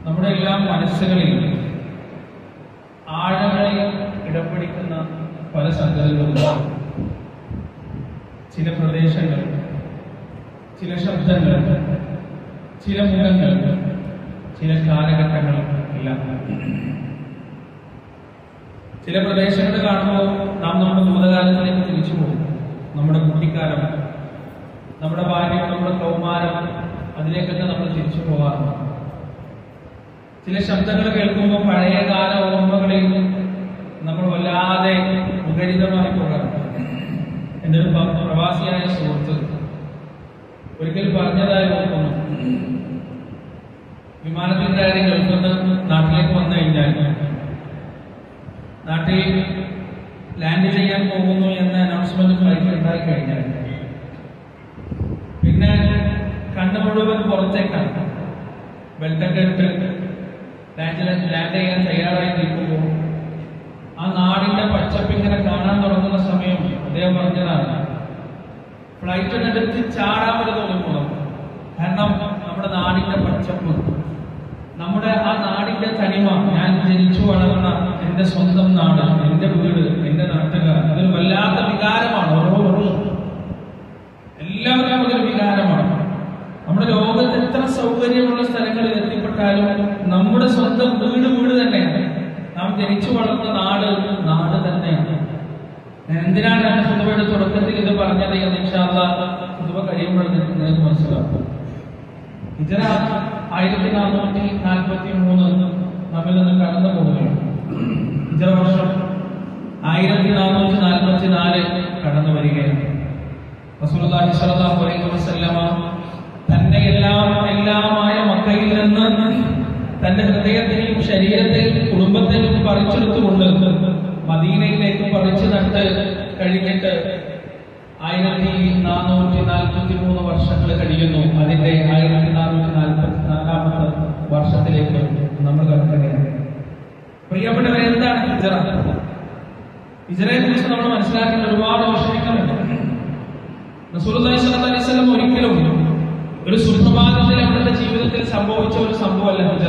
നമ്മുടെ എല്ലാം മനസ്സുകളിൽ ആഴങ്ങളിൽ ഇടം പിടിക്കുന്ന പല സംഗതികളും ചില പ്രദേശങ്ങൾ ചില ശബ്ദങ്ങൾ ചില മുഖങ്ങൾ ചില കാലഘട്ടങ്ങൾ എല്ലാം ചില പ്രദേശങ്ങൾ കാണുമ്പോൾ നാം നമ്മുടെ ഭൂതകാലത്തിലേക്ക് തിരിച്ചു പോകും നമ്മുടെ കുട്ടിക്കാലം നമ്മുടെ ബാല്യം നമ്മുടെ കൗമാരം അതിലേക്കൊക്കെ നമ്മൾ തിരിച്ചു പോകാറുണ്ട് ചില ശബ്ദങ്ങൾ കേൾക്കുമ്പോൾ പഴയ കാല ഓർമ്മകളിൽ നമ്മൾ വല്ലാതെ മുഖരിതമായി പോകാറുണ്ട് എൻ്റെ ഒരു പ- പ്രവാസിയായ സുഹൃത്ത് ഒരിക്കൽ പറഞ്ഞതായി ഓർക്കുന്നു വിമാനത്തിൽ കയറി ഗൾഫിൽ നിന്ന് നാട്ടിലേക്ക് വന്നു കഴിഞ്ഞാൽ നാട്ടിൽ ലാൻഡ് ചെയ്യാൻ പോകുന്നു എന്ന അനൗൺസ്മെന്റ് ഫ്ലൈറ്റ് ഉണ്ടായി കഴിഞ്ഞാൽ പിന്നെ കണ്ണ് മുഴുവൻ പുറത്തേക്കാണ് ബെൽറ്റൊക്കെ ഇട്ട് ലാൻഡ് ലാൻഡ് ചെയ്യാൻ തയ്യാറായി നിൽക്കുമ്പോൾ ആ നാടിന്റെ പച്ചപ്പ് ഇങ്ങനെ കാണാൻ തുടങ്ങുന്ന സമയം അദ്ദേഹം പറഞ്ഞതാണ് ഫ്ലൈറ്റിനടുത്ത് ചാടാൻ വരെ തോന്നിപ്പോകും കാരണം നമ്മുടെ നാടിന്റെ പച്ചപ്പ് നമ്മുടെ ആ നാടിന്റെ തനിമ ഞാൻ ജനിച്ചു വളർന്ന എന്റെ സ്വന്തം നാട് എന്റെ വീട് എന്റെ നാട്ടുകാർ അതൊരു വല്ലാത്ത വികാരമാണ് ഓരോ ഓരോ എല്ലാവർക്കും അതൊരു വികാരമാണ് നമ്മുടെ ലോകത്ത് എത്ര സൗകര്യമുള്ള സ്ഥലങ്ങളിൽ എത്തിപ്പെട്ടാലും നമ്മുടെ സ്വന്തം വീട് വീട് തന്നെയാണ് നാം ജനിച്ചു വളർന്ന നാട് നാട് തന്നെയാണ് ഞാൻ എന്തിനാണ് എന്റെ കുതുവയുടെ തുടക്കത്തിൽ ഇത് പറഞ്ഞത് എന്ന് ഇൻഷാല്ല കുതുവ കഴിയുമ്പോൾ നിങ്ങൾക്ക് മനസ്സിലാക്കും ഹിജറ ആയിരത്തി നാനൂറ്റി നാൽപ്പത്തി മൂന്ന് നമ്മിൽ നിന്ന് കടന്നു പോവുകയാണ് ഹിജറ വർഷം ആയിരത്തി നാനൂറ്റി നാൽപ്പത്തി നാല് കടന്നു വരികയാണ് റസൂലുള്ളാഹി സ്വല്ലല്ലാഹു അലൈഹി വസല്ലമ തന്റെ എല്ലാം എല്ലാമായ മക്കയിൽ നിന്ന് തന്റെ ഹൃദയത്തെയും ശരീരത്തെയും കുടുംബത്തെയും പറിച്ചെടുത്തുകൊണ്ട് മദീനയിലേക്ക് പറിച്ചു നട്ട് കഴിഞ്ഞിട്ട് ആയിരത്തി നാനൂറ്റി നാൽപ്പത്തി മൂന്ന് വർഷങ്ങൾ കഴിയുന്നു അതിന്റെ ആയിരത്തി നാനൂറ്റി നാൽപ്പത്തി നാലാമത്തെ വർഷത്തിലേക്ക് നമ്മൾ കടക്കുകയാണ് പ്രിയപ്പെട്ടവരെ എന്താണ് ഹിജറ ഹിജറയെ കുറിച്ച് നമ്മൾ മനസ്സിലാക്കേണ്ട ഒരുപാട് വിഷയങ്ങളുണ്ട് റസൂലുള്ളാഹി സ്വല്ലല്ലാഹു അലൈഹി വസല്ലം ഒരിക്കലും ഒരു സുപ്രഭാതത്തിൽ അവരുടെ ജീവിതത്തിൽ സംഭവിച്ച ഒരു സംഭവമല്ല ഹിജറ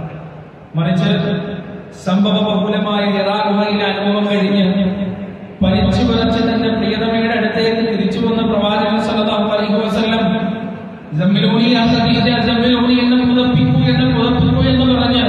മറിച്ച് സംഭവ ബഹുലമായ ഹിറാഗുഹയിലെ അനുഭവം കഴിഞ്ഞ് പരിച്ചു പറിച്ച് തന്റെ പ്രിയതമയുടെ അടുത്തേക്ക് തിരിച്ചു വന്ന പ്രവാചകൻ സല്ലല്ലാഹു അലൈഹി വസല്ലം ജമ്മിലൂനി യാ ഖദീജ ജമ്മിലൂനി എന്നെ പുതപ്പിക്കൂ എന്നെ പുതപ്പിക്കൂ എന്ന് പറഞ്ഞ്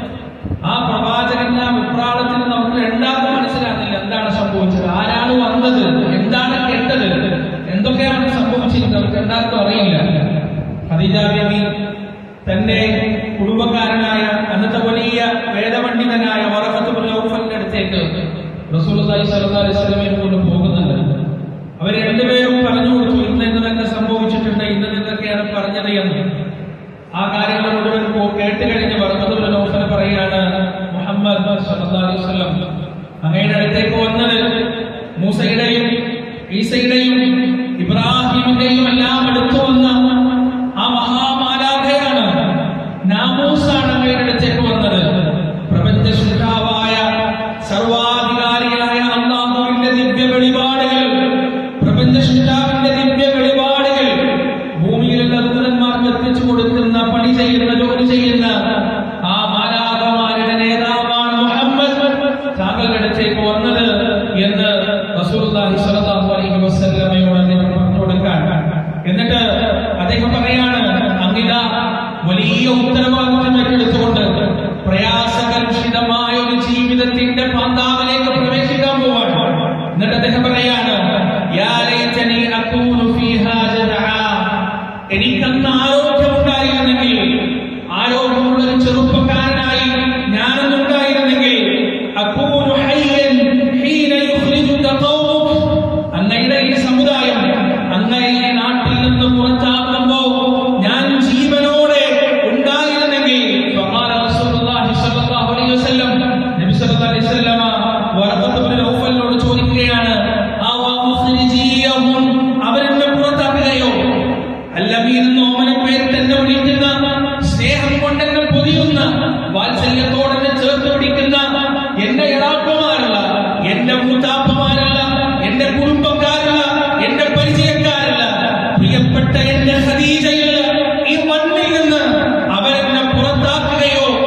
ആ പ്രവാചകന്റെ ആ വിപ്രാളത്തിന് നമുക്ക് രണ്ടാമത് മനസ്സിലാകുന്നില്ല എന്താണ് സംഭവിച്ചത് ആരാണ് വന്നത് എന്താണ് കേട്ടത് എന്തൊക്കെയാണ് സംഭവിച്ചിരുന്നത് നമുക്ക് രണ്ടാമത്തും അറിയില്ല ഖദീജ ബീവി തന്റെ കുടുംബക്കാരനായ അന്നത്തെ വലിയ വേദപണ്ഡിതനായ വറഹത്ത് ബിൻ ഔഫലിന്റെ അടുത്തേക്ക് റസൂലുള്ളാഹി സ്വല്ലല്ലാഹു അലൈഹി വസല്ലമയെ കൊണ്ട് പോകുന്നുണ്ട് അവർ രണ്ടുപേരും പറഞ്ഞു കൊടുത്തു ഇന്ന് ഇന്നതൊക്കെ സംഭവിച്ചിട്ടുണ്ട് ഇന്ന് ഇന്നതൊക്കെയാണ് പറഞ്ഞത് എന്ന് ആ കാര്യങ്ങൾ മുഴുവൻ പോ- കേട്ട് കഴിഞ്ഞ് വറഹത്ത് ബിൻ ഔഫൽ പറയുകയാണ് മുഹമ്മദ് സ്വല്ലല്ലാഹു അലൈഹി വസല്ലം അങ്ങയുടെ അടുത്തേക്ക് വന്നത് മൂസയുടെയും ഈസയുടെയും ഇബ്രാഹിമിന്റെയും എല്ലാം അടുത്തു വന്ന ആ മഹാമാലാഖയാണ് നാമൂസാണ് അങ്ങയുടെ അടുത്തേക്ക് വന്നത് പ്രപഞ്ച സൃഷ്ടാവായ സർവാധികാരിയായ അള്ളാഹുവിന്റെ ദിവ്യ വെളിപാടുകൾ പ്രപഞ്ച സൃഷ്ടാവിന്റെ ദിവ്യ വെളിപാടുകൾ ഭൂമിയിലുള്ള ദൂതന്മാർക്ക് എത്തിച്ചു കൊടുക്കുന്ന പണി ചെയ്യുന്ന ജോലി ചെയ്യുന്ന ആ മാലാഖമാരുടെ നേതാവാണ് മുഹമ്മദ് താങ്കളുടെ അടുത്തേക്ക് വന്നത് എന്ന് റസൂലുള്ളാഹി സ്വല്ലല്ലാഹു അലൈഹി വസല്ലമയോട് അദ്ദേഹം പറഞ്ഞു കൊടുക്കാൻ എന്നിട്ട് അദ്ദേഹം പറയാണ് അങ്ങിതാ വലിയ ഉത്തരവാദിത്വം ഏറ്റെടുത്തുകൊണ്ട് പ്രയാസകലുഷിതമായ ഒരു ജീവിതത്തിന്റെ പാന്താവിലേക്ക് പ്രവേശിക്കാൻ പോവാണ് എന്നിട്ട് അദ്ദേഹം പറയാണ് യാ ലൈതനി അകൂനു ഫീഹാ ജദആ എനിക്കന്ന് ആരോഗ്യമുണ്ടായിരുന്നെങ്കിൽ ആരോഗ്യമുള്ള ഒരു ചെറുപ്പക്കാരനായി ഞാനൊന്നുണ്ടായിരുന്നെങ്കിൽ അകൂനു ഹയ്യൻ ഹീന യുഖ്രിജുക ഖൗമുക് അങ്ങയുടെ ഈ സമുദായം അങ്ങയെ ഈ നാട്ടിൽ നിന്ന് പുറത്താക്കുമ്പോ ഞാൻ ജീവനോടെ ഉണ്ടായിരുന്നെങ്കിൽ ഫഖാല റസൂലുള്ളാഹി സ്വല്ലല്ലാഹു അലൈഹി വസല്ലം നബി സല്ലല്ലാഹു അലൈഹി വസല്ലമ വറഖത്ത് ഇബ്നു നൗഫലിനോട് ചോദിക്കുകയാണ് അവ മുഖ്രിജിയഹും അവരെന്നെ പുറത്താക്കുകയോ അല്ലമീൻ ഓമന പേര് തന്നെ വിളിക്കുന്ന സ്നേഹം കൊണ്ടെന്നെ പൊതിയുന്ന വാത്സല്യത്തോടെ ചേർത്ത് പിടിക്കുന്ന എന്റെ ഇടാപ്പമാരല്ല എന്റെ മൂത്താപ്പമാരല്ല എന്റെ കുടുംബക്കാരല്ല എന്റെ പരിചയക്കാരല്ല പ്രിയപ്പെട്ട എന്റെ ഖദീജയല്ല ഈ മണ്ണിൽ നിന്ന് അവരെന്നെ പുറത്താക്കുകയോ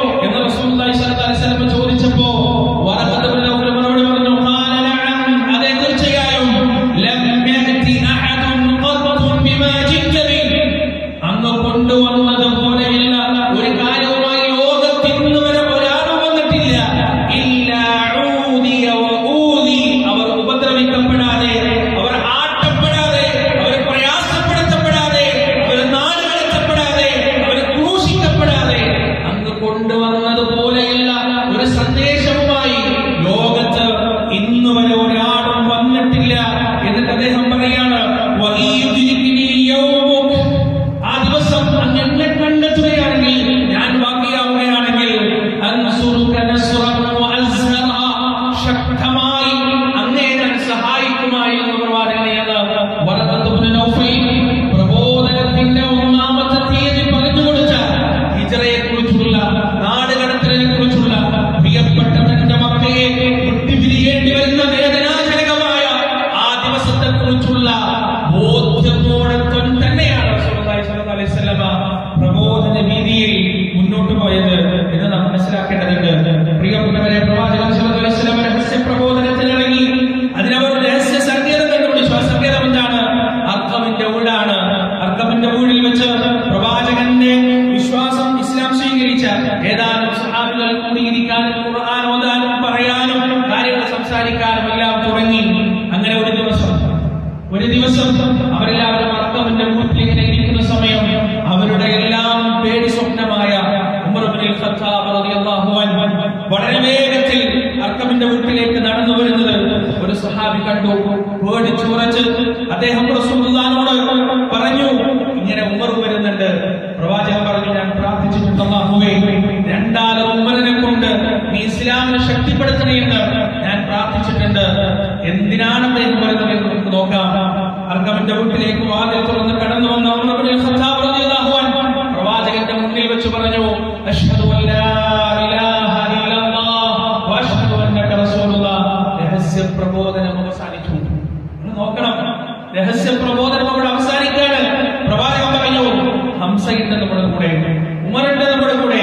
രീതിയിൽ മുന്നോട്ട് പോയത് എന്ന് നാം മനസ്സിലാക്കേണ്ടതുണ്ട് പ്രിയപ്പെട്ടവരെ പ്രവാചകൻ സല്ലല്ലാഹു അലൈഹി വസല്ലം രഹസ്യ പ്രബോധനത്തിൽ ഇറങ്ങി അതിനവർ രഹസ്യ സങ്കേതം കണ്ടുപിടിച്ചു ആ സങ്കേതം എന്താണ് അർക്കമിന്റെ ഊഴാണ് അർക്കമിന്റെ ഊഴിൽ വെച്ച് പ്രവാചകന്റെ വിശ്വാസം ഇസ്ലാം സ്വീകരിച്ച ഏതാനും സഹാബികൾ കൂടിയിരിക്കാനും ഖുർആൻ ഓതാനും പറയാനും കാര്യങ്ങൾ സംസാരിക്കാനും എല്ലാം തുടങ്ങി അങ്ങനെ ഒരു ദിവസം ഒരു ദിവസം അവരെല്ലാവരും അർക്കമിന്റെ വീട്ടിലിങ്ങനെ ഇരിക്കുന്ന സമയം അവരുടെ എല്ലാം പേടി സ്വപ്നമായ ഉമർ ഇബ്നുൽ ഖത്താബ് റളിയല്ലാഹു അൻഹു വളരെ വേഗത്തിൽ അർക്കമിന്റെ വീട്ടിലേക്ക് നടന്നു വരുന്നത് ഒരു സഹാബി കണ്ടു പേടിച്ചുറച്ച് അദ്ദേഹം റസൂലുള്ളാഹിനോട് പറഞ്ഞു ഇങ്ങനെ ഉമർ വരുന്നുണ്ട് പ്രവാചകൻ പറഞ്ഞു ഞാൻ പ്രാർത്ഥിച്ചിട്ടുണ്ട് അല്ലാഹുവേ രണ്ടാല് ഉമറിനെ കൊണ്ട് നീ ഇസ്ലാമിനെ ശക്തിപ്പെടുത്തണേ എന്ന് ഞാൻ പ്രാർത്ഥിച്ചിട്ടുണ്ട് എന്തിനാണ് അദ്ദേഹം വരുന്നത് എന്ന് നമുക്ക് നോക്കാം അർക്കമിന്റെ വീട്ടിലേക്ക് വാതിൽ തുറന്ന് കടന്നു വന്ന ഉമർ ഇബ്നുൽ ഖത്താബ് റളിയല്ലാഹു അൻഹു പ്രവാചകന്റെ മുന്നിൽ വെച്ച് പറഞ്ഞു അഷ്ഹദു അൻ ലാ ഇലാഹ ഇല്ലല്ലാഹ് വഅഷ്ഹദു അന്നക റസൂലുള്ളാഹ് രഹസ്യ പ്രബോധനം അവസാനിച്ചു നിങ്ങൾ നോക്കണം രഹസ്യ പ്രബോധനം അവിടെ അവസാനിക്കാണ് പ്രവാചകൻ പറഞ്ഞു ഹംസയുണ്ട് നമ്മുടെ കൂടെ ഉമറുണ്ട് നമ്മുടെ കൂടെ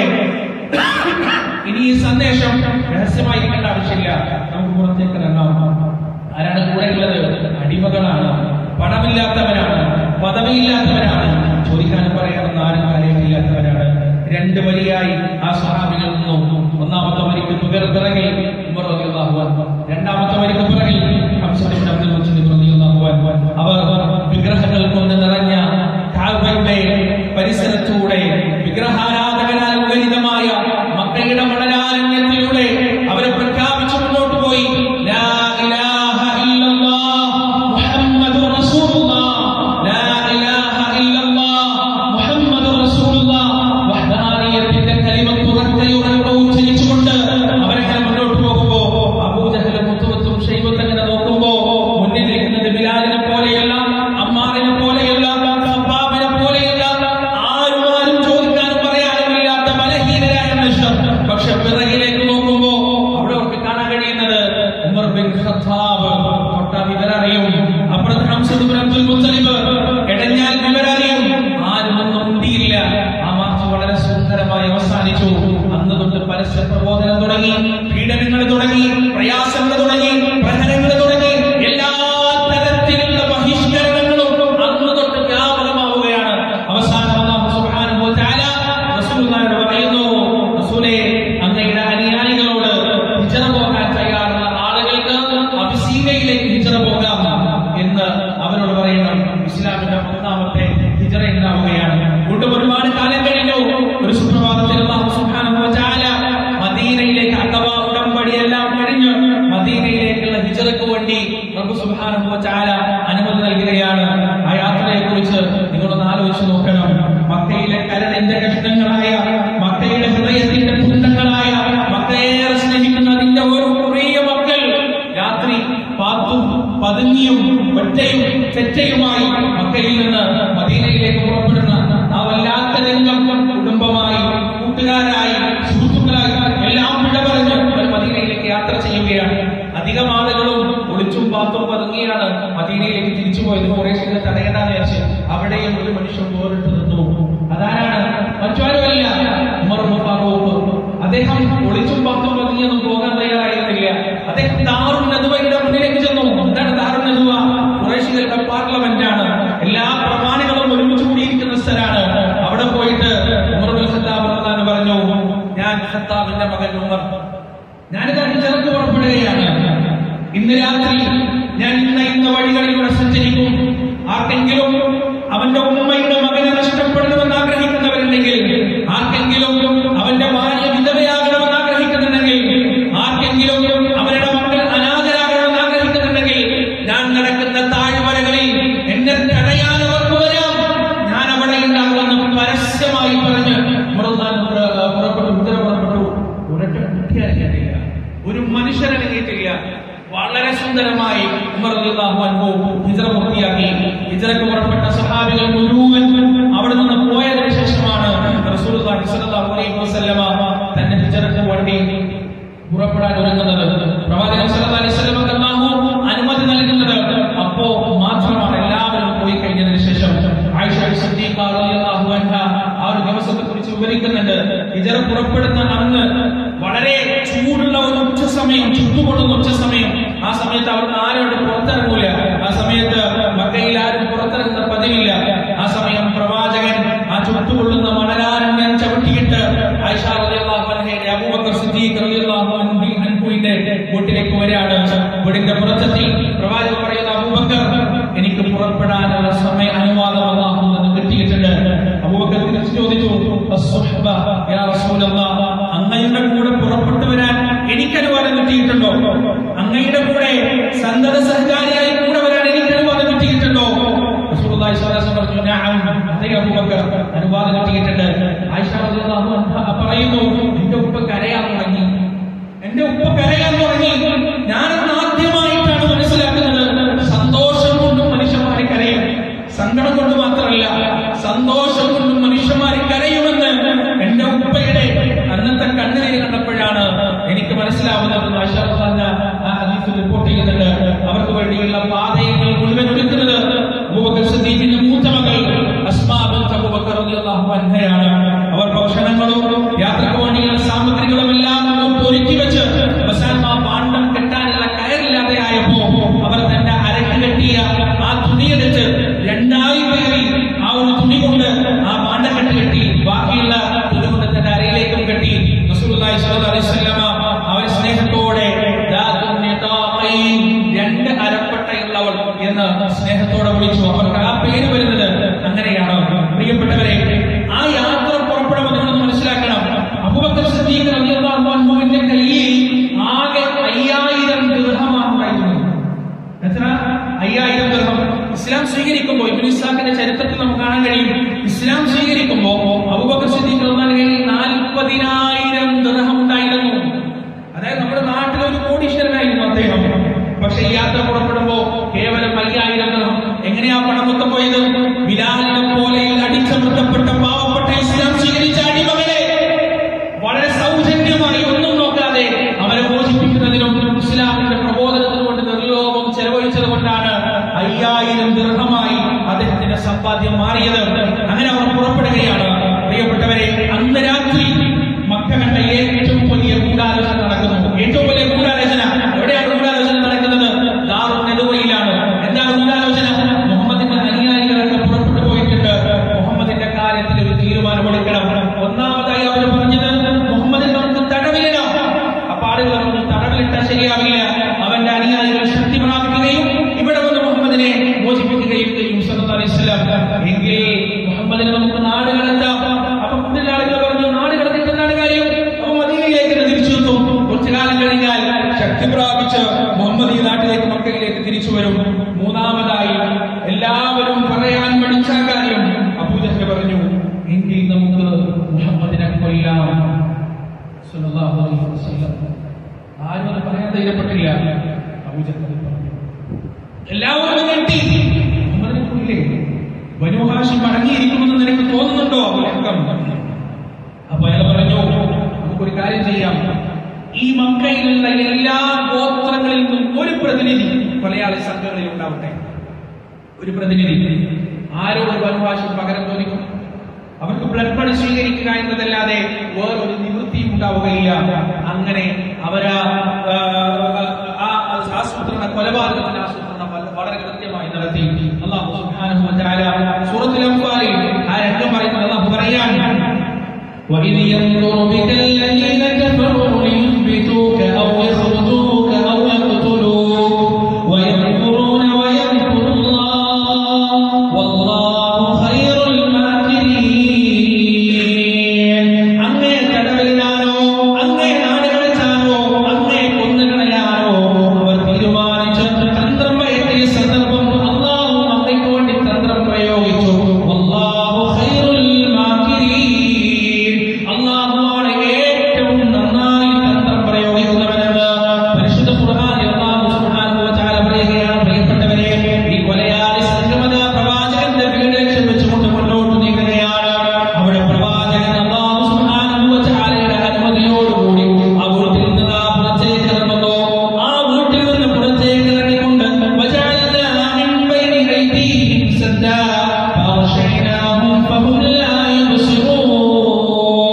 ഇനി ഈ സന്ദേശം രഹസ്യമായിരിക്കേണ്ട ആവശ്യമില്ല നമുക്ക് പുറത്തേക്ക് ഇറങ്ങാം ആരാണ് കൂടെ ഉള്ളത് അടിമകളാണ് പണമില്ലാത്തവരാണ് പദവിയില്ലാത്തവരാണ് ചോദിക്കാനും പറയാനൊന്നും ആരും കാര്യമില്ലാത്തവരാണ് രണ്ട് വരിയായി ആ സഹാബികൾ നിന്നു ഒന്നാമത്തെ വരിക്ക് പിറ പിറകിൽ ഉമർ റളിയല്ലാഹു അൻഹു രണ്ടാമത്തെ വരിക്ക് പിറകിൽ ഹംസ ഇബ്നു അബ്ദുൽ മുത്തലിബ് റളിയല്ലാഹു അൻഹു അവർ വിഗ്രഹങ്ങൾ കൊണ്ട് നിറഞ്ഞ കാബയുടെ പരിസരത്തൂടെ വിഗ്രഹാരാധകരാൽ ഉലരിതമായ മക്കയുടെ മണലാരണ്യത്തിലൂടെ അവരെ പ്രഖ്യാപിച്ചു മുന്നോട്ട് പോയി ലാ ഇലാഹ ഇല്ലല്ലാഹ് മുഹമ്മദുർ റസൂലുള്ളാഹ് ലാ ഇലാഹ ഇല്ലല്ലാഹ് മുഹമ്മദുർ റസൂലുള്ളാഹ് വഹ്ദാനിയത്തിന്റെ കലിമത്ത് ഉറക്കയുറക്കെ ഉച്ചരിച്ചുകൊണ്ട് അവരങ്ങനെ മുന്നോട്ട് പോകുമ്പോ അബൂജഹലും മുത്തുവത്തും ഷൈബത്തും അങ്ങനെ നോക്കുമ്പോ മുന്നിലിരിക്കുന്നത് ബിലാലിനെ പോലെയല്ല അമ്മാറിനെ പോലെയല്ല ഖബ്ബാബിനെ പോലെയല്ല ആരും ആരും ചോദിക്കാനും പറയാനും ഇല്ലാത്ത ബലഹീനരായ മനുഷ്യർ പക്ഷെ പിറകിലേക്ക് നോക്കുമ്പോ അവിടെ അവർക്ക് കാണാൻ കഴിയുന്നത് ഉമർ ബിൻ ഖത്താബ് തൊട്ട വിവരറിയും അപ്പുറത്ത് ഹംസദ് ബിൻ അബ്ദുൽ മുത്തലിബ് എടഞ്ഞാൽ വിവരറിയും ആരും ഒന്നും മുണ്ടിയില്ല ആ മാർച്ച് വളരെ സുന്ദരമായി അവസാനിച്ചു അന്ന് തൊട്ട് പരസ്യ പ്രബോധനം തുടങ്ങി പീഡനങ്ങൾ തുടങ്ങി പ്രയാസങ്ങൾ തുടങ്ങി പ്രഹരങ്ങൾ തുടങ്ങി എല്ലാ തരത്തിലുള്ള ബഹിഷ്കരണങ്ങളും അന്ന് തൊട്ട് വ്യാപകമാവുകയാണ് അവസാനം അല്ലാഹു സുബ്ഹാനഹു വ തആല റസൂലുള്ളാഹിയോട് പറയുന്നു റസൂലേ അങ്ങയുടെ അനുയായികളോട് ഹിജറ പോകാൻ തയ്യാറുള്ള ആളുകൾക്ക് അബിസീനയിലേക്ക് ഹിജറ പോകാം എന്ന് അവരോട് പറയണം ഇസ്ലാമിന്റെ മൂന്നാമത്തെ ഹിജറ ഉണ്ടാവുകയാണ് വീണ്ടും ഒരുപാട് കാലം കഴിഞ്ഞു ഒരു സുപ്രഭാതത്തിൽ അല്ലാഹു സുബ്ഹാനഹു വ തആല മദീനയിലേക്ക് അഥവ ഉടമ്പടി എല്ലാം കഴിഞ്ഞ് മദീനയിലേക്കുള്ള ഹിജറക്ക് വേണ്ടി റബ്ബ് സുബ്ഹാനഹു വ തആല അനുമതി നൽകുകയാണ് ആ യാത്രയെ കുറിച്ച് നിങ്ങളൊന്ന് ആലോചിച്ച് നോക്കണം മക്കയിലെ കരടിന്റെ കഷ്ണങ്ങളായ മക്കയുടെ ഹൃദയത്തിന്റെ തുണ്ടങ്ങളായ മക്കയേറെ സ്നേഹിക്കുന്ന അതിന്റെ ഓരോ പ്രിയ മക്കൾ രാത്രി പാത്തും പതുങ്ങിയും ഒറ്റയും ചെറ്റയുമായി മക്കയിൽ നിന്ന് മദീനയിലേക്ക് പുറപ്പെടുന്ന ആ വല്ലാത്ത രംഗം കുടുംബമായി കൂട്ടുകാരായി സുഹൃത്തുക്കളായി എല്ലാം വിട പറഞ്ഞ് അവർ മദീനയിലേക്ക് യാത്ര ചെയ്യുകയാണ് അധികം ആളുകളും ഒളിച്ചും പാത്തും പതുങ്ങിയാണ് മദീനയിലേക്ക് തിരിച്ചു പോയത് കുറേശ്ശെ തടയണമെന്ന് വിചാരിച്ച് അവിടെയും ഒരു മനുഷ്യൻ പോരിട്ട് നിന്നു അതാരാണ് മറ്റാരുമല്ല ഉമർ ഇബ്നു ഫാറൂഖ് അദ്ദേഹം ഒളിച്ചും പാത്തും പതുങ്ങിയൊന്നും പോകാൻ തയ്യാറായിരുന്നില്ല അദ്ദേഹം ദാറുൻ നദുവയുടെ മുന്നിലേക്ക് ചെന്നു എന്താണ് ദാറുൻ നദുവ കുറേശികളുടെ പാർലമെന്റ് ആണ് എല്ലാ പ്രമാണികളും ഒരുമിച്ച് കൂടിയിരിക്കുന്ന സ്ഥലമാണ് അവിടെ പോയിട്ട് ഉമർ ബിൻ ഖത്താബ് റളിയല്ലാഹു അൻഹു പറഞ്ഞു ഞാൻ ഖത്താബിന്റെ മകൻ ഉമർ ഞാനിതാ ഹിജറക്ക് പുറപ്പെടുകയാണ് ഇന്ന് രാത്രി ഞാൻ ഇന്ന ഇന്ന വഴികളിലൂടെ സഞ്ചരിക്കും ആർക്കെങ്കിലും അവന്റെ ഉമ്മയുടെ മകനെ നഷ്ടപ്പെടണമെന്ന് ആഗ്രഹിക്കുന്നവരുണ്ടെങ്കിൽ ആർക്കെങ്കിലും അവന്റെ ഭാര്യ വിധവയാകണമെന്ന് ആഗ്രഹിക്കുന്നുണ്ടെങ്കിൽ ആർക്കെങ്കിലും അവരുടെ മക്കൾ അനാഥരാകണമെന്ന് ആഗ്രഹിക്കുന്നുണ്ടെങ്കിൽ ഞാൻ നടക്കുന്ന താഴ്വരകളിൽ എന്നെ തടയാൻ അവർക്ക് വരാം ഞാൻ അവിടെ ഉണ്ടാകുമെന്ന് പരസ്യമായി പറഞ്ഞ് മുറുന്നാൻ പുറപ്പെട്ടു ഉത്തര പുറപ്പെട്ടു ഒരൊറ്റ കുട്ടി അനങ്ങിയിട്ടില്ല ഒരു മനുഷ്യൻ അനങ്ങിയിട്ടില്ല വളരെ സുന്ദരമായി ഉമർ റളിയല്ലാഹു അൻഹു ഹിജ്റ പൂർത്തിയാക്കി ഹിജ്റക്ക് പുറപ്പെട്ട സഹാബികൾ മുഴുവൻ അവിടെ നിന്ന് പോയതിനു ശേഷമാണ് റസൂലുള്ളാഹി സ്വല്ലല്ലാഹു അലൈഹി വസല്ലമ തന്റെ ഹിജ്റക്ക് വേണ്ടി പുറപ്പെടാൻ ഒരുങ്ങുന്നത് പ്രവാചകൻ സല്ലല്ലാഹു അലൈഹി വസല്ലമക്ക് അല്ലാഹു അനുമതി നൽകുന്നത് അപ്പോ മാത്രമാണ് എല്ലാവരും പോയി കഴിഞ്ഞതിന് ശേഷം ആയിഷ സിദ്ദീഖ റളിയല്ലാഹു അൻഹ ആ ഒരു ദിവസത്തെ കുറിച്ച് വിവരിച്ചു വിവരിക്കുന്നുണ്ട് ഹിജറ പുറപ്പെടുന്ന അന്ന് വളരെ ചൂടുള്ള ഒരു ഉച്ച സമയം ചുട്ടുകൊള്ളുന്ന ഉച്ച സമയം ആ സമയത്ത് അവർ ആരോട് പുറത്തിറങ്ങൂല ആ സമയത്ത് മക്കയിൽ ആരും പുറത്തിറങ്ങുന്ന പതിവില്ല ആ സമയം പ്രവാചകൻ ആ ചുട്ടുകൊള്ളുന്ന മണലാരണ്യം ചവിട്ടിയിട്ട് ആയിഷ റളിയല്ലാഹു അൻഹയുടെ അബൂബക്കർ സിദ്ദീഖ് റളിയല്ലാഹു അൻഹു അൻഹുവിന്റെ വീട്ടിലേക്ക് വരാണ് വീടിന്റെ പുറത്തെത്തി പ്രവാചകൻ പറയുന്ന അബൂബക്കർ എനിക്ക് പുറപ്പെടാനുള്ള സമയ അനുവാദം അല്ലാഹു നിന്ന് കിട്ടിയിട്ടുണ്ട് അബൂബക്കർ തിരിച്ചു ചോദിച്ചു "അസ്സുഹ്ബ യാ റസൂലല്ലാഹ് അങ്ങയുടെ കൂടെ പുറപ്പെട്ടു വരാൻ എനിക്ക് അനുവാദം കിട്ടിയിട്ടുണ്ടോ അങ്ങയുടെ കൂടെ സന്തത സഹകാരിയായി കൂടെ വരാൻ എനിക്ക് അനുവാദം കിട്ടിയിട്ടുണ്ടോ റസൂലുള്ളാഹി സ്വല്ലല്ലാഹു അലൈഹി വസല്ലം പറഞ്ഞു "നഅം അതേ അബൂബക്കർ അനുവാദം കിട്ടിയിട്ടുണ്ട് ആയിഷ റളിയല്ലാഹു അൻഹ പറയുന്നു എന്റെ ഉപ്പ കരയാൻ തുടങ്ങി എന്റെ ഉപ്പ കരയാൻ തുടങ്ങി ഞാനന്ന് ആദ്യമായിട്ടാണ് മനസ്സിലാക്കുന്നത് സന്തോഷം കൊണ്ടും മനുഷ്യന്മാരെ കരയും സങ്കടം കൊണ്ട് മാത്രമല്ല സന്തോഷം കൊണ്ടും മനുഷ്യന്മാരെ കരയുമെന്ന് എന്റെ ഉപ്പയുടെ അന്നത്തെ കണ്ണുനീര് കണ്ടപ്പോഴാണ് എനിക്ക് മനസ്സിലാവുന്നത് ആയിഷ റളിയല്ലാഹു അൻഹ ആ ഹദീസ് റിപ്പോർട്ട് ചെയ്യുന്നുണ്ട് അവർക്ക് വേണ്ടിയുള്ള പാതകൾ മുഴുവൻ ഒരുക്കുന്നത് അബൂബക്കർ സിദ്ദീഖിന്റെ മൂത്ത മകൾ അസ്മാ ബിൻത് അബൂബക്കർ റളിയല്ലാഹു അൻഹയാണ് അവർ ഭക്ഷണങ്ങളും യാത്രക്ക് വേണ്ടിയുള്ള സാമഗ്രികളും എല്ലാം നമുക്ക് ഒരുക്കി വെച്ച് അവസാനം ആ പാണ്ഡം കെട്ടാനുള്ള കയറില്ലാതെ ആയപ്പോ അവർ തന്റെ അരക്ക് കെട്ടിയ ആ തുണിയെടുത്ത് രണ്ടായി കയറി ആ ഒരു തുണി കൊണ്ട് ആ പാണ്ഡക്കെട്ട് കെട്ടി ബാക്കിയുള്ള തുണി കൊണ്ട് തന്റെ അരയിലേക്കും കെട്ടി റസൂലുള്ളാഹി സ്വല്ലല്ലാഹു അലൈഹി വസല്ലമ അവർ സ്നേഹത്തോടെ ദാത്തുൻ നിതാഖൈൻ, രണ്ട് അരപ്പട്ടയുള്ളവൾ എന്ന് സ്നേഹത്തോടെ വിളിച്ചു അവർക്ക് ആ പേര് വരുന്നത് അങ്ങനെയാണ് പ്രിയപ്പെട്ടവരെ ആ യാത്ര പുറപ്പെടുമ്പോൾ നിങ്ങൾ മനസ്സിലാക്കണം അബൂബക്കർ സിദ്ദീഖ് റളിയല്ലാഹു അൻഹുവിന്റെ കയ്യിൽ ആകെ അയ്യായിരം ദിർഹമാണ് ഉണ്ടായിരുന്നത് എത്ര അയ്യായിരം ദിർഹം ഇസ്ലാം സ്വീകരിക്കുമ്പോൾ ഇബ്നു ഇസ്ഹാഖിന്റെ ചരിത്രത്തിൽ നമുക്ക് കാണാൻ കഴിയും ഇസ്ലാം സ്വീകരിക്കുമ്പോൾ അബൂബക്കർ സിദ്ദീഖ് റളിയല്ലാഹു അൻഹുവിൽ നാൽപ്പതിനായിരം ദിർഹം ഉണ്ടായിരുന്നു അതായത് നമ്മുടെ നാട്ടിൽ ഒരു കോടീശ്വരനായിരുന്നു അദ്ദേഹം പക്ഷെ ഈ യാത്ര പുറപ്പെടുമ്പോ കേവലം അയ്യായിരം ദിർഹം എങ്ങനെയാ പണം മൊത്തം പോയത് ബിലാലിനെ പോലെ അടിച്ചമർത്തപ്പെട്ട പാവപ്പെട്ട ഇസ്ലാം സ്വീകരിച്ച അടിമകളെ വളരെ സൗജന്യമായി ഒന്നും നോക്കാതെ അവരെ മോചിപ്പിക്കുന്നതിനും ഇസ്ലാമിന്റെ പ്രബോധനത്തിനും കൊണ്ട് നിർലോഭം ചെലവഴിച്ചത് കൊണ്ടാണ് അയ്യായിരം ദീർഘമായി അദ്ദേഹത്തിന്റെ സമ്പാദ്യം മാറിയത് അങ്ങനെ അവർ പുറപ്പെടുകയാണ് പ്രിയപ്പെട്ടവരെ അന്ന് രാത്രി മക്ക കണ്ട ഏറ്റവും വലിയ ഗൂഢാലോചന നടക്കുന്നു ഏറ്റവും വലിയ ഗൂഢാലോചന എവിടെയാണ് ഗൂഢാലോചന നടക്കുന്നത് ദാറുൽ നെടുവയിലാണ് എന്താണ് ഗൂഢാലോചന മുഹമ്മദിന്റെ അനുയായികളൊക്കെ പുറപ്പെട്ടു പോയിട്ടുണ്ട് മുഹമ്മദിന്റെ കാര്യത്തിൽ ഒരു തീരുമാനമെടുക്കണം ഒന്നാമതായി അവർ പറഞ്ഞത് മുഹമ്മദിന് നമുക്ക് തടവിലിടാം അപ്പൊ ആളുകൾ പറഞ്ഞു തടവിലിട്ടാൽ ശരിയാവില്ല അവന്റെ അനുയായികൾ ശക്തി പ്രാപിക്കുകയും ഇവിടെ വന്ന് മുഹമ്മദിനെ മോചിപ്പിക്കുകയും ചെയ്യും സല്ലല്ലാഹു അലൈഹി വസല്ലം എങ്കിൽ മുഹമ്മദിനെ നമുക്ക് നാട് കടത്താം അപ്പൊ കൂടുതൽ ആളുകൾ പറഞ്ഞു നാട് കടത്തിട്ട് എന്താണ് കാര്യം അപ്പൊ മദീനയിലേക്ക് തന്നെ തിരിച്ചു എത്തും കുറച്ചു കാലം കഴിഞ്ഞാൽ ശക്തി പ്രാപിച്ച് മുഹമ്മദ് ഈ നാട്ടിലേക്ക് മക്കയിലേക്ക് തിരിച്ചു വരും മൂന്നാമതായി എല്ലാവരും പറയാൻ പഠിച്ച കാര്യം അബൂജഹൽ പറഞ്ഞു എങ്കിൽ നമുക്ക് മുഹമ്മദിനെ കൊല്ലാം സല്ലല്ലാഹു അലൈഹി വസല്ലം ആരും അത് പറയാൻ ധൈര്യപ്പെട്ടില്ല അബൂജഹൽ പറഞ്ഞു എല്ലാവരും ഞെട്ടി മുഹമ്മദിനെ കൊല്ലേ ബനു ഹാഷിം അടങ്ങിയിരിക്കുമെന്ന് നിനക്ക് തോന്നുന്നുണ്ടോ അബൂലഹം അപ്പൊ അയാൾ പറഞ്ഞു നമുക്കൊരു കാര്യം ചെയ്യാം ഈ മക്കയിലുള്ള എല്ലാ ഗോത്രങ്ങളിൽ നിന്നും ഒരു പ്രതിനിധി മലയാളി സംഘങ്ങളിൽ ഉണ്ടാവട്ടെ ഒരു പ്രതിനിധി ആരോട് വനവാശം പകരം തോന്നിക്കും അവർക്ക് ബ്ലഡ് മണി സ്വീകരിക്കുക എന്നതല്ലാതെ വേറൊരു നിവൃത്തിയും ഉണ്ടാവുകയില്ല അങ്ങനെ അവരാ ആ, ആ ആസൂത്രണ കൊലപാതകത്തിന്റെ ആസൂത്രണം വല്ല- വളരെ കൃത്യമായി നടത്തി അള്ളാഹു സുബ്ഹാനഹു വ തആല സൂറത്തുൽ അൻഫാലിൽ ആ രംഗം പറയുന്നത് അള്ളാഹു പറയാൻ وإذ يمكر بك الذين كفروا ليثبتوك أو يخرجوك أو يقتلوك ويمكرون ويمكر الله والله خير الماكرين അങ്ങേ തടവിലിടാനോ അങ്ങേ നാട് കളിച്ചാനോ അങ്ങേ കൊന്നുകളയാനോ അവർ തീരുമാനിച്ച തന്ത്രം പയറ്റിയ സന്ദർഭം അള്ളാഹു അങ്ങയ്ക്ക് വേണ്ടി തന്ത്രം പ്രയോഗിച്ചു വല്ലാഹു ഖൈറുൽ മാകിരീൻ അള്ളാഹുവാണ് ഏറ്റവും നന്നായി തന്ത്രം പ്രയോഗിക്കുന്നവനെന്ന് പരിശുദ്ധ ഖുർആനിൽ അള്ളാഹു സുബ്ഹാനഹു വ തആല പറയുകയാണ് പ്രിയപ്പെട്ടവരെ ഈ കൊലയാളി സംഗമന പ്രവാചകന്റെ വീട് ലക്ഷ്യം വെച്ചുകൊണ്ട് മുന്നോട്ട് നീങ്ങുകയാണ് അവിടെ പ്രവാചകൻ അള്ളാഹു സുബ്ഹാനഹു വ തആലയുടെ അനുമതിയോടുകൂടി ആ വീട്ടിൽ നിന്ന് ദാ പുറത്തേക്ക് ഇറങ്ങുന്നു ആ വീട്ടിൽ നിന്ന് പുറത്തേക്ക് ഇറങ്ങിക്കൊണ്ട് وجعلنا من بين أيديهم سدا فأغشيناهم فهم لا يبصرون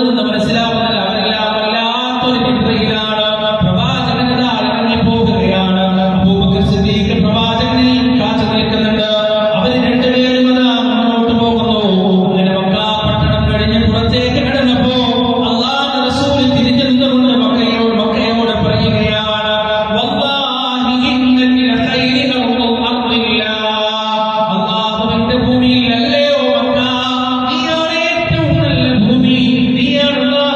നിന്ന് മനസ്സിലാവുന്നില്ല അവരെല്ലാം വല്ലാത്തൊരു നിദ്രയിലാണ് പ്രവാചകൻ ഇതാ ഇറങ്ങി പോകുകയാണ് അബൂബക്കർ സിദ്ദീഖ് പ്രവാചകനെ കാത്തു നിൽക്കുന്നുണ്ട് അവർ രണ്ടുപേരും അതാ മുന്നോട്ട് പോകുന്നു അങ്ങനെ മക്കാ പട്ടണം കഴിഞ്ഞ് പുറത്തേക്ക് കിടന്നപ്പോ അള്ളാഹു റസൂൽ തിരിഞ്ഞു നിന്നുകൊണ്ട് മക്കയോട് മക്കയോട് പറയുകയാണ് വല്ലാഹി ഇന്നക ലഖൈരി അർദുൽ അർദില്ല അള്ളാഹുവിന്റെ ഭൂമിയിൽ അല്ലയോ മക്ക നീയാണ് ഏറ്റവും നല്ല ഭൂമി നീയാണ് അള്ളാഹു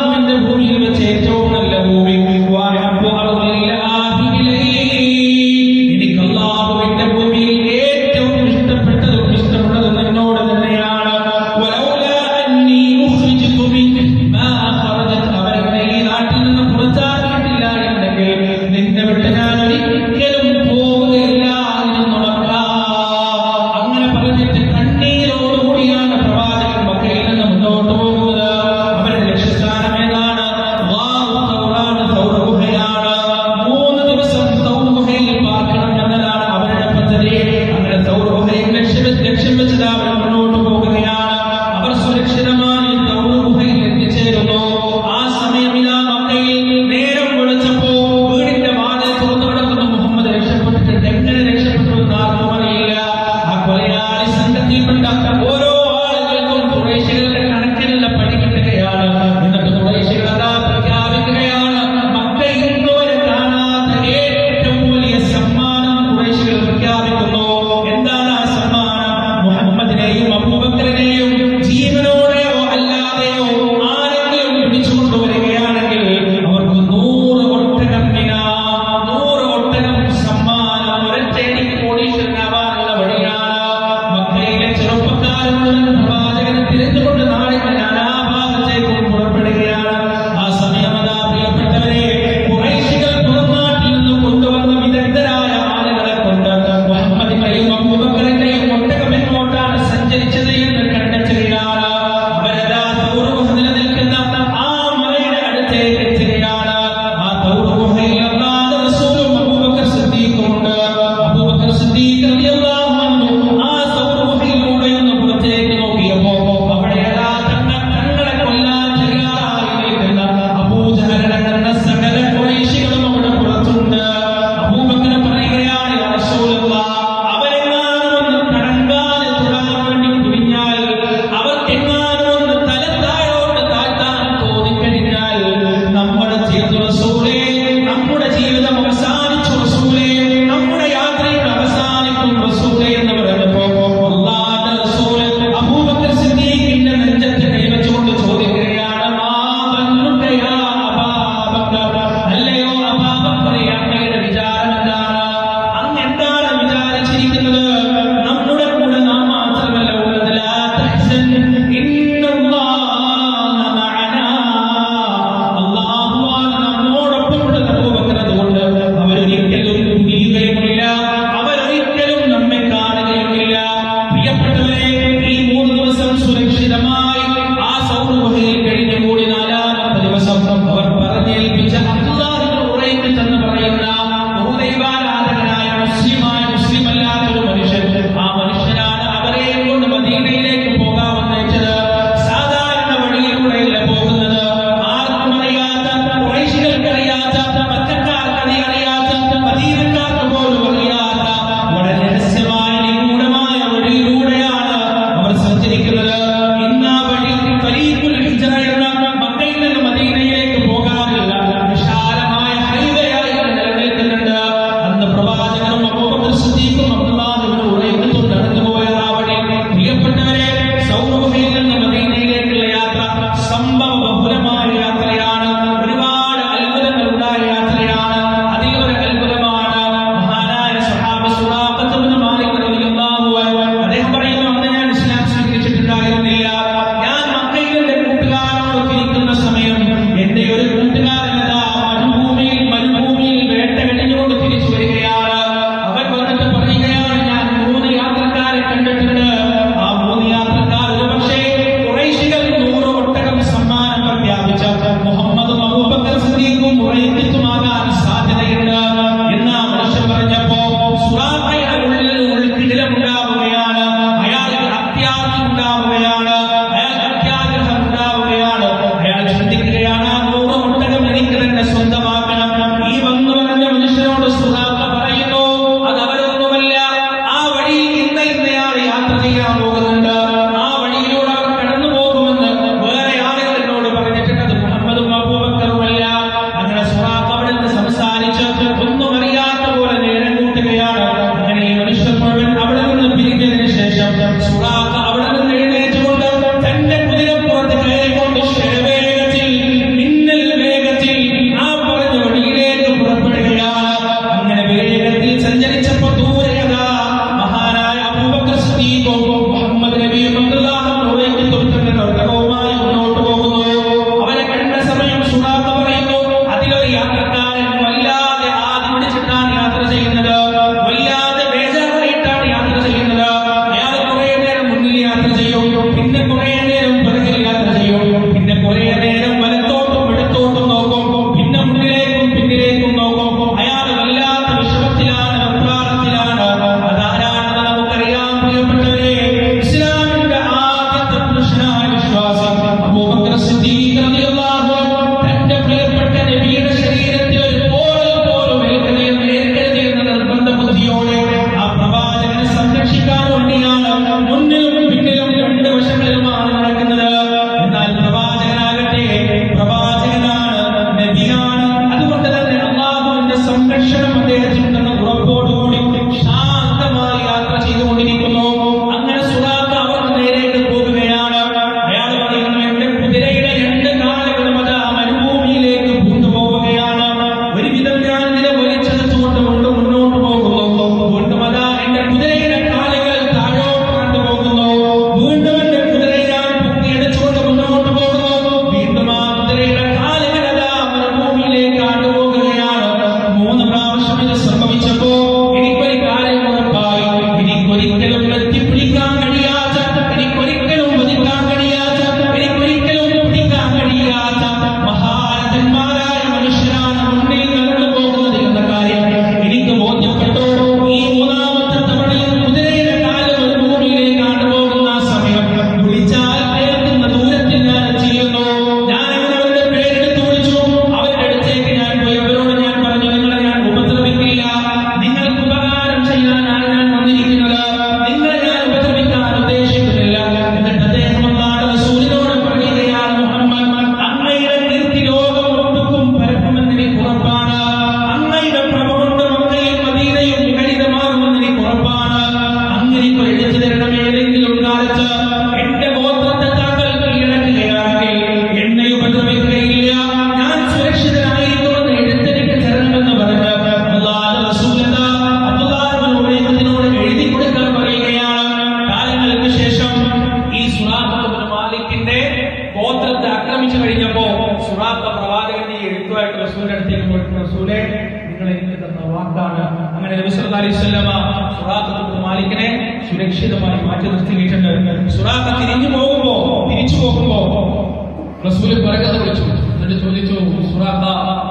സുറാത്ത പ്രവാചകന്റെ ഈ എഴുത്തുമായിട്ട് റസൂലിന്റെ അടുത്തേക്ക് പോയിട്ട് റസൂലെ നിങ്ങൾ എനിക്ക് തന്ന വാക്കാണ് അങ്ങനെ നബി സല്ലല്ലാഹു അലൈഹി വസല്ലമ സുറാത്ത മാലിക്കിനെ സുരക്ഷിതമായി മാറ്റി നിർത്തിയിട്ടുണ്ട് സുറാത്ത തിരിഞ്ഞു പോകുമ്പോ തിരിച്ചു പോകുമ്പോ റസൂല് പിറകത്ത് വിളിച്ചു എന്നിട്ട് ചോദിച്ചു സുറാത്ത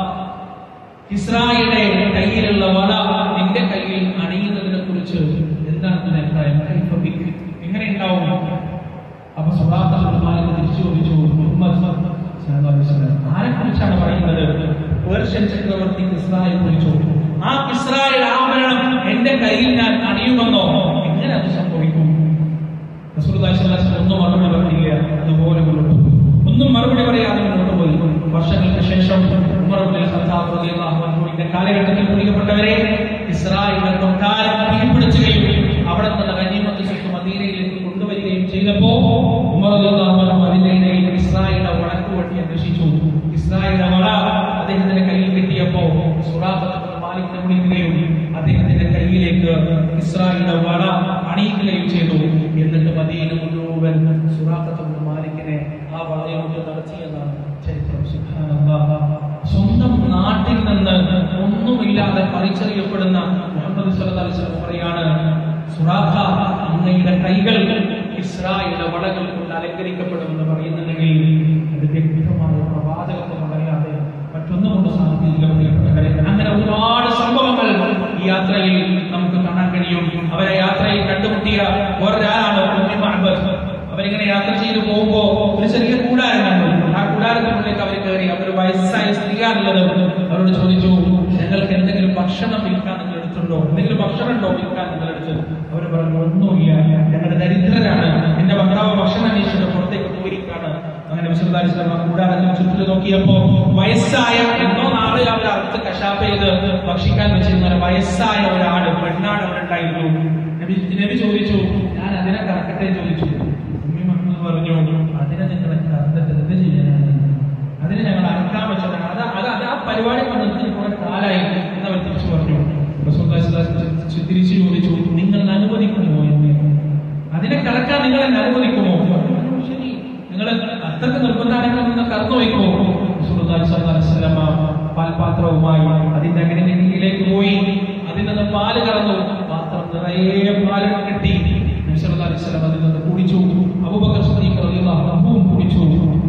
ഇസ്രായേലിന്റെ കയ്യിലുള്ള വള നിന്റെ കയ്യിൽ അണിയുന്നതിനെ കുറിച്ച് എന്താണ് നിന്റെ അഭിപ്രായം കൈഫ ബിക്? എങ്ങനെ ഉണ്ടാവും അപ്പൊ സുറാത്ത മാലിക് തിരിച്ചു ചോദിച്ചു മുഹമ്മദ് സല്ലല്ലാഹു അലൈഹി വസല്ലം ആരെ കുറിച്ചാണ് പറയുന്നത് പേർഷ്യൻ ചക്രവർത്തി ഇസ്രായേൽ വിളിച്ചു ആ ഇസ്രായേൽ ആഭരണം എന്റെ കയ്യിൽ ഞാൻ അണിയുമെന്നോ എങ്ങനെ അത് സംഭവിക്കും റസൂലുള്ളാഹി സ്വല്ലല്ലാഹു അലൈഹി വസല്ലം ഒന്നും മറുപടി പറഞ്ഞില്ല അതുപോലെ മുന്നോട്ട് പോയി ഒന്നും മറുപടി പറയാതെ മുന്നോട്ട് പോയി വർഷങ്ങൾക്ക് ശേഷം ഉമർ ഇബ്നുൽ ഖത്താബ് റളിയല്ലാഹു അൻഹുവിന്റെ കാലഘട്ടത്തിൽ പ്രിയപ്പെട്ടവരെ ഇസ്രായേലിനെ തൊട്ടാൽ കീഴ്പിടിച്ചുകയും അവിടെ നിന്ന് ഗനീമത്ത് സ്വത്ത് മദീനയിലേക്ക് കൊണ്ടുവരികയും ചെയ്തപ്പോ ഉമർ റളിയല്ലാഹു അൻഹു അതിന്റെ ഇടയിൽ ഇസ്രായേലിനെ വടക്കു വേണ്ടി അന്വേഷിച്ചു ഇസ്രായേലിന്റെ വള അദ്ദേഹത്തിന്റെ കയ്യിൽ കിട്ടിയപ്പോ സുറാഖത്ത് മാലിക്കിനെ വിളിക്കുകയും അദ്ദേഹത്തിന്റെ കയ്യിലേക്ക് ഇസ്രായേലിന്റെ വള അണിയിക്കുകയും ചെയ്തു എന്നിട്ട് മദീന മുഴുവൻ സുറാഖത്ത് മാലിക്കിനെ ആ വളയോട് നടത്തിയെന്നാണ് ചരിത്രം സുബ്ഹാനല്ലാഹ്. സ്വന്തം നാട്ടിൽ നിന്ന് ഒന്നുമില്ലാതെ പറിച്ചറിയപ്പെടുന്ന മുഹമ്മദ് സല്ലല്ലാഹു അലൈഹി വസല്ലം പറയാണ് സുറാഖ അങ്ങയുടെ കൈകൾ ഇസ്രായേലിന്റെ വളകൾ കൊണ്ട് അലങ്കരിക്കപ്പെടുമെന്ന് പറയുന്നുണ്ടെങ്കിൽ അത് വ്യക്തമായ പ്രവാചകത്വം പറയാതെ മറ്റൊന്നും കൊണ്ട് സാധിക്കില്ല പ്രിയപ്പെട്ടവരെ അങ്ങനെ ഒരുപാട് സംഭവങ്ങൾ ഈ യാത്രയിൽ നമുക്ക് കാണാൻ കഴിയും അവരെ യാത്രയിൽ കണ്ടുമുട്ടിയ ഒരാളാണ് ഉമ്മി മഹബത്ത് അവരിങ്ങനെ യാത്ര ചെയ്തു പോകുമ്പോ ഒരു ചെറിയ കൂടാരം കണ്ടു ആ കൂടാരത്തിനുള്ളിലേക്ക് അവർ കയറി അവർ വയസ്സായ സ്ത്രീയാണുള്ളത് അവരോട് ചോദിച്ചു ഞങ്ങൾക്ക് എന്തെങ്കിലും ഭക്ഷണം വിൽക്കാൻ നിങ്ങൾ എടുത്തുണ്ടോ എന്തെങ്കിലും ഭക്ഷണം ഉണ്ടോ വിൽക്കാൻ നിങ്ങൾ എടുത്ത് അവർ പറഞ്ഞു ഒന്നുമില്ല ഞങ്ങളുടെ ദരിദ്രരാണ് എന്റെ ഭർത്താവ് ഭക്ഷണം അന്വേഷിച്ചിട്ട് പുറത്തേക്ക് പോയിരിക്കാണ് അങ്ങനെ വിശ്വദാരി കൂടാരത്തിന് ചുറ്റിൽ നോക്കിയപ്പോ വയസ്സായ എന്തോ നാളെ അവർ അറുത്ത് കശാപ്പ് ചെയ്ത് ഭക്ഷിക്കാൻ വെച്ചിരുന്ന ഒരു വയസ്സായ ഒരാട് പെണ്ണാട് അവിടെ ഉണ്ടായിരുന്നു നബി നബി ചോദിച്ചു ഞാൻ അതിനെ കറക്കട്ടെ എന്ന് ചോദിച്ചു ഉമ്മി മുഹമ്മദ് പറഞ്ഞു അതിനെ നിങ്ങൾ കറന്നിട്ട് എന്ത് ചെയ്യാനാണ് അതിന് ഞങ്ങൾ അറക്കാൻ വെച്ചതാണ് അത് അത് അത് ആ പരിപാടി നിർത്തി കുറെ കാലായി എന്നവർ തിരിച്ചു പറഞ്ഞു റസൂലുള്ളാഹി സ്വല്ലല്ലാഹു അലൈഹി വസല്ലം തിരിച്ചു ചോദിച്ചു നിങ്ങൾ അനുവദിക്കുമോ എന്ന് അതിനെ കറക്കാൻ നിങ്ങൾ എന്നെ അനുവദിക്കുമോ പറഞ്ഞു, ശരി നിങ്ങൾ അത്രക്ക് നിർബന്ധമാണെങ്കിൽ നിങ്ങൾ കറന്നു വയ്ക്കുമോ റസൂലുള്ളാഹി സ്വല്ലല്ലാഹു അലൈഹി വസല്ലം പാൽപാത്രവുമായി അതിന്റെ അഗ്നിയിലേക്ക് പോയി അതിൽ നിന്ന് പാല് കറന്നു പാത്രം നിറയെ പാല് കിട്ടി നബി സല്ലല്ലാഹു അലൈഹി വസല്ലം അതിൽ നിന്ന് കുടിച്ചു അബൂബക്കർ സിദ്ദീഖ് റളിയല്ലാഹു അൻഹുവും കുടിച്ചു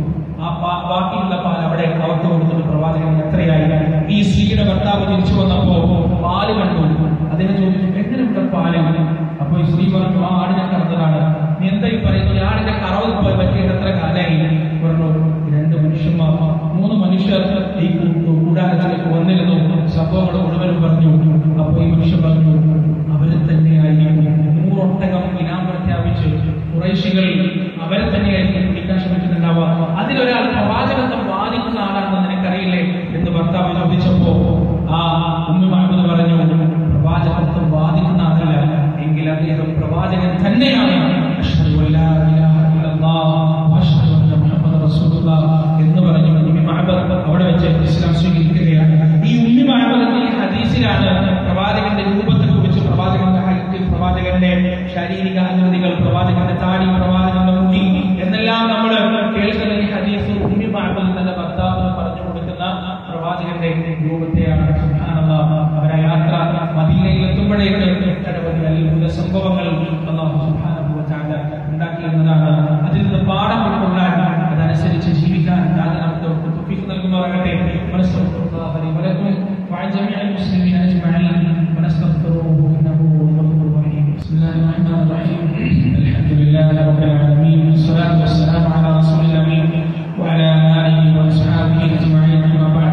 ആ പാ- ബാക്കിയുള്ള പാൽ അവിടെ അവർക്ക് കൊടുത്തിട്ട് പ്രവാചകൻ എത്രയായി ഈ സ്ത്രീയുടെ ഭർത്താവ് തിരിച്ചു വന്നപ്പോ പാല് കണ്ടു അതിനെ ചോദിച്ചു എങ്ങനെയുണ്ട് പാല് അപ്പൊ ഈ സ്ത്രീ പറഞ്ഞു ആ ആടിനെ കറന്നതാണ് നീ എന്താ ഈ പറയുന്നു ഈ ആടിന്റെ കറവ് പോയി പറ്റിയിട്ട് എത്ര കാലായി പറഞ്ഞു രണ്ട് മനുഷ്യന്മാർ മൂന്ന് മനുഷ്യർ ഈ കൂ- കൂടാരത്തിലേക്ക് വന്നിരുന്നു സംഭവങ്ങൾ മുഴുവനും പറഞ്ഞു അപ്പൊ ഈ മനുഷ്യൻ പറഞ്ഞു അവരെ തന്നെയായിരിക്കും നൂറൊട്ടകം ഇനാം പ്രഖ്യാപിച്ച് കുറേശികൾ അവരെ തന്നെയായിരിക്കും പിടിക്കാൻ ശ്രമിക്കുന്നുണ്ടാവുക അതിലൊരാൾ പ്രവാചകത്വം വാദിക്കുന്ന ആളാണെന്ന് നിനക്കറിയില്ലേ എന്ന് ഭർത്താവ് ചോദിച്ചപ്പോ ആ ഉമ്മ മഹമ്മദ് പറഞ്ഞു പ്രവാചകത്വം വാദിക്കുന്ന ആളല്ല എങ്കിൽ അദ്ദേഹം പ്രവാചകൻ തന്നെയാണ് അഷ്ഹദു അല്ലാ ഇലാഹ ഇല്ലല്ലാഹ് വഅഷ്ഹദു അന്ന മുഹമ്മദ് റസൂലുള്ളാഹ് എന്ന് പറഞ്ഞു ഉമ്മി മഹമ്മദ് അവിടെ വെച്ച് ഇസ്ലാം സ്വീകരിക്കുകയാണ് ഈ ഉമ്മി മഹമ്മദ് ഈ ഹദീസിലാണ് പ്രവാചകന്റെ രൂപത്തെ കുറിച്ച് പ്രവാചകന്റെ ഹൈറ്റ് പ്രവാചകന്റെ ശാരീരിക അനുമതികൾ പ്രവാചകന്റെ താടി പ്രവാചകന്റെ മുടി എന്നെല്ലാം നമ്മൾ കേൾക്കുന്ന ഈ ഹദീസ് ഉമ്മി മഹമ്മദ് തന്റെ ഭർത്താവിന് പറഞ്ഞു കൊടുക്കുന്ന പ്രവാചകന്റെ രൂപത്തെയാണ് സുബ്ഹാനല്ലാഹ്. അവരെ യാത്ര മദീനയിൽ എത്തുമ്പോഴേക്ക് ഒട്ടനവധി അത്ഭുത സംഭവങ്ങൾ അള്ളാഹു സുബ്ഹാനഹു വ തആല ഉണ്ടാക്കിയിരുന്നതാണ് അതിൽ നിന്ന് പാഠം ഉൾക്കൊള്ളാൻ അതനുസരിച്ച് ജീവിക്കാൻ അത് നമുക്ക് തൗഫീഖ് നൽകുമാറാകട്ടെ ونستغفرullah لي ولكم وعن جميع المسلمين اجمعين ونستغفروه انه هو الغفور الرحيم بسم الله الرحمن الرحيم الحمد لله رب العالمين والصلاه والسلام على رسول الامين وعلى اله واصحابه اجمعين اما بعد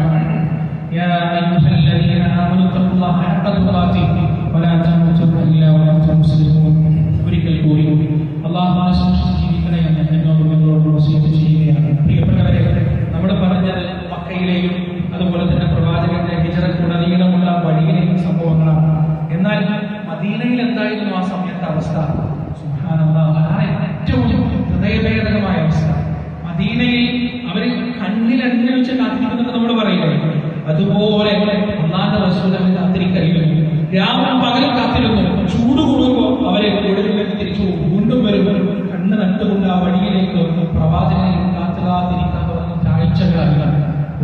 يا ايها الذين امنوا اتقوا الله حق تقاته ولا تموتن الا وانتم مسلمون ഒരിക്കൽ കൂടി അള്ളാഹുവിനെ സൂക്ഷിച്ച് ജീവിക്കണേ എന്ന് എന്നോട് നിങ്ങളോട് വസീയത്ത് ചെയ്യുകയാണ് പ്രിയപ്പെട്ടവരെ നമ്മൾ പറഞ്ഞത് മക്കയിലെയും അതുപോലെ തന്നെ പ്രവാചകന്റെ ഹിജറക്കുടനീളമുള്ള വഴിയിലെയും സംഭവങ്ങളാണ് എന്നാൽ മദീനയിൽ എന്തായിരുന്നു ആ സമയത്തെ അവസ്ഥ സുബ്ഹാനല്ലാഹ്, അതാണ് ഏറ്റവും ഹൃദയഭേദകമായ അവസ്ഥ മദീനയിൽ അവര് കണ്ണിലെണ്ണ വെച്ച് കാത്തിരിക്കുന്നത് നമ്മൾ പറയില്ലേ അതുപോലെ ഒന്നാമത്തെ റസൂൽ അവർ കാത്തിരിക്കറിയുന്നു രാവും പകലും കാത്തിരുന്നു ചൂട് കൂടുമ്പോ അവരെ വീടുകളിലേക്ക് തിരിച്ചു പോകും വീണ്ടും വരും കണ്ണ് നട്ടുകൊണ്ട് ആ വഴിയിലേക്ക് പ്രവാചകനെ കാത്തു കാത്തിരിക്കാൻ തുടങ്ങി ആഴ്ചകളാണ്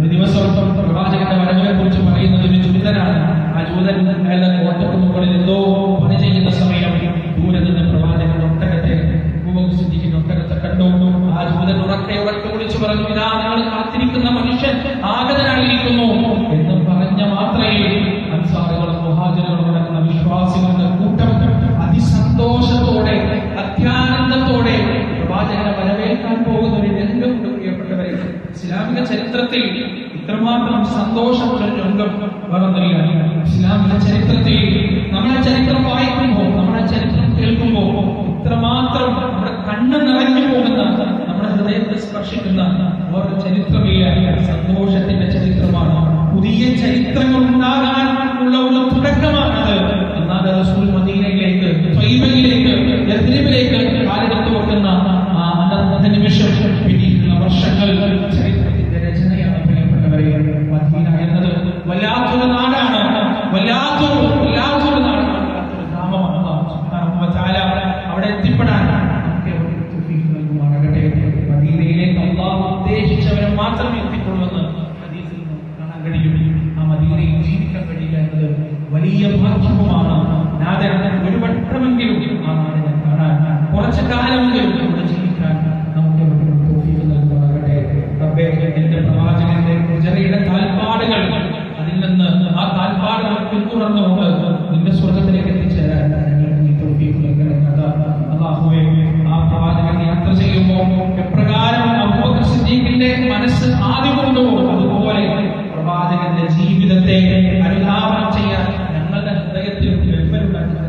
ഒരു ദിവസം പ്രവാചകന്റെ വരവിനെ കുറിച്ച് പറയുന്നത് ഒരു ജൂതനാണ് ആ ജൂതൻ അയാളുടെ കോട്ടക്ക് മുകളിൽ എന്തോ പണി ചെയ്യുന്ന സമയം ദൂരെ നിന്ന് പ്രവാചകൻ ഒട്ടകത്തെ ഉപസിദ്ധിക്കുന്ന ഒട്ടകത്തെ കണ്ടു ആ ജൂതൻ ഉറക്കെ ഉറക്കെ വിളിച്ചു പറഞ്ഞു ഇതാ നിങ്ങൾ കാത്തിരിക്കുന്ന മനുഷ്യൻ ആഗതനായിരിക്കുന്നു എന്ന് പറഞ്ഞ മാത്രമേ അൻസാറുകളും മുഹാജറുകളും അടങ്ങുന്ന വിശ്വാസികളുടെ കൂട്ടം അതിസന്തോഷത്തോടെ അത്യാനന്ദത്തോടെ പ്രവാചകനെ വരവേൽക്കാൻ പോകുന്ന ഒരു രംഗമുണ്ട് പ്രിയപ്പെട്ടവരെ ഇസ്ലാമിക ചരിത്രത്തിൽ ഇത്രമാത്രം സന്തോഷമുള്ള ഒരു രംഗം വേറൊന്നുമില്ല ഇസ്ലാമിക ചരിത്രത്തിൽ നമ്മളെ ചരിത്രം വായിക്കുമ്പോൾ നമ്മളെ ചരിത്രം കേൾക്കുമ്പോൾ ഇത്രമാത്രം നമ്മുടെ കണ്ണ് നിറഞ്ഞു പോകുന്ന നമ്മുടെ ഹൃദയത്തെ സ്പർശിക്കുന്ന ഓരോ ചരിത്രമില്ല സന്തോഷത്തിന്റെ ചരിത്രമാണ് പുതിയ ചരിത്രങ്ങൾ ഉണ്ടാകാൻ ഉള്ള ഒരു തുടക്കമാണത് എന്നാൽ റസൂൽ മദീനയിലേക്ക് ത്വയ്ബയിലേക്ക് യസ്രിബിലേക്ക് കാലെടുത്ത് വെക്കുന്ന ആ അനർഥ നിമിഷം പിന്നീടുള്ള വർഷങ്ങൾ ചരിത്രത്തിന്റെ രചനയാണ് പ്രിയപ്പെട്ടവരെ മദീന എന്നത് വല്ലാത്തൊരു നാടാണ് വല്ലാത്തൊരു വല്ലാത്തൊരു നാടാണ് വല്ലാത്തൊരു ഗ്രാമമാണ് അല്ലാഹു സുബ്ഹാനഹു വ തആല അവിടെ എത്തിപ്പെടാൻ നമുക്ക് ഏവർക്കും തൗഫീഖ് നൽകുമാറാകട്ടെ മദീനയിലേക്ക് അള്ളാഹു ഉദ്ദേശിച്ചവരെ മാത്രമേ എത്തിക്കൊള്ളൂ എന്ന് ഹദീസിൽ നമുക്ക് കാണാൻ കഴിയും ആ മദീനയിൽ ജീവിക്കാൻ കഴിയില്ല എന്നത് വലിയ ഭാഗ്യവുമാണ് നാദൻ ഒരു വട്ടമെങ്കിലും ആ നാടിനെ കാണാൻ കുറച്ചു കാലമെങ്കിലും ഇവിടെ ജീവിക്കാൻ നമുക്ക് ഏവർക്കും തൗഫീഖ് നൽകുമാറാകട്ടെ റബ്ബേ എന്റെ പ്രവാചകന്റെ ഹിജറയുടെ കാൽപ്പാടുകൾ അതിൽ നിന്ന് ആ കാൽപ്പാടുകൾ പിന്തുടർന്നുകൊണ്ട് നിന്റെ സ്വർഗത്തിലേക്ക് എത്തിച്ചേരാൻ ഞങ്ങൾക്ക് നീ തൗഫീഖ് നൽകണം കഥ അള്ളാഹുവേ ആ പ്രവാചകൻ യാത്ര ചെയ്യുമ്പോൾ എപ്രകാരം അബൂബക്കർ സിദ്ദീഖിന്റെ മനസ്സ് ആദ്യം കൊണ്ടുപോകും അതുപോലെ പ്രവാചകന്റെ ജീവിതത്തെ അനുധാവനം ചെയ്യാൻ ഞങ്ങളുടെ ഹൃദയത്തിൽ വെൽപ്പലുണ്ടാക്കാൻ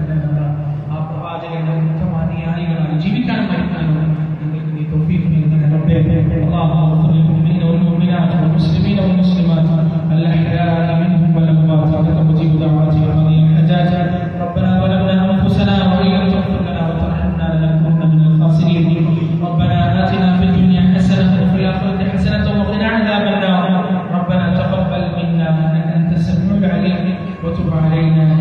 ആ പ്രവാചകന്റെ ഉത്തമാനുയായികളായി ജീവിക്കാനും മരിക്കാനും നിങ്ങൾക്ക് നീ തൗഫീഖ് നൽകണം റബ്ബേ അല്ലാഹു اغفر للمؤمنين والمؤمنات والمسلمين والمسلمات الاحياء منهم والاموات انك مجيب دعوات يا قضي الحاجات ربنا ظلمنا انفسنا وان لم تغفر لنا وترحمنا لنكونن من الخاسرين ربنا اتنا في الدنيا حسنه وفي الاخره حسنه وقنا عذاب النار ربنا تقبل منا انك انت السميع العليم وتب علينا